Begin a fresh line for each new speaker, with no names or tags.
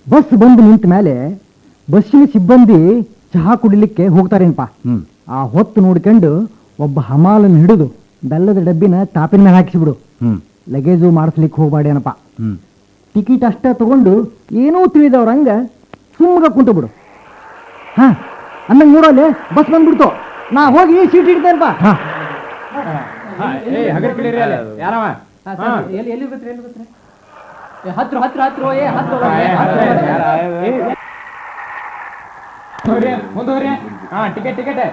bus ಬಂದು ನಿಂತ ಮೇಲೆ ಬಸ್ಸಿನ ಸಿಬ್ಬಂದಿ ಚಹಾ ಕುಡಿಲಿಕ್ಕೆ ಹೋಗ್ತಾರೇನಪ್ಪ
ಹ್ಮ್
ಆ ಹೊತ್ತು ನೋಡ್ಕೊಂಡು ಒಬ್ಬ ಹಮಾಲನ್ನು ಹಿಡಿದು ಬೆಲ್ಲದ ಡಬ್ಬಿನ ಟಾಪಿನ ಮೇಲೆ ಹಾಕಿಸ್ಬಿಡು
ಹ್ಮ್
ಲಗೇಜು ಮಾಡಿಸ್ಲಿಕ್ಕೆ ಹೋಗ್ಬಾಡೇನಪ್ಪ
ಹ್ಮ್
ಟಿಕೆಟ್ ಅಷ್ಟೇ ತಗೊಂಡು ಏನೂ ತಿಳಿದವ್ರಂಗ ಸುಮ್ಮಗ ಕುಂತು ಬಿಡು ಹಾ ಅಂದಂಗೆ ನೋಡಲ್ಲಿ ಬಸ್ ಬಂದ್ಬಿಡ್ತು ನಾ ಹೋಗಿ ಸೀಟ್ ಹಿಡ್ತೇನಪ್ಪ
ಯಾರವ
ಎಲ್ಲಿ ಎಲ್ಲಿ ಗೊತ್ತ್ರಿ ಎಲ್ಲಿ ಗೊತ್ತ್ರಿ ಏ, ಹತ್ರ ಹತ್ರ ಹತ್ರ ಏ ಹತ್ರ
ಮುಂದೆ ಹಾ ಟಿಕೆಟ್ ಟಿಕೆಟ್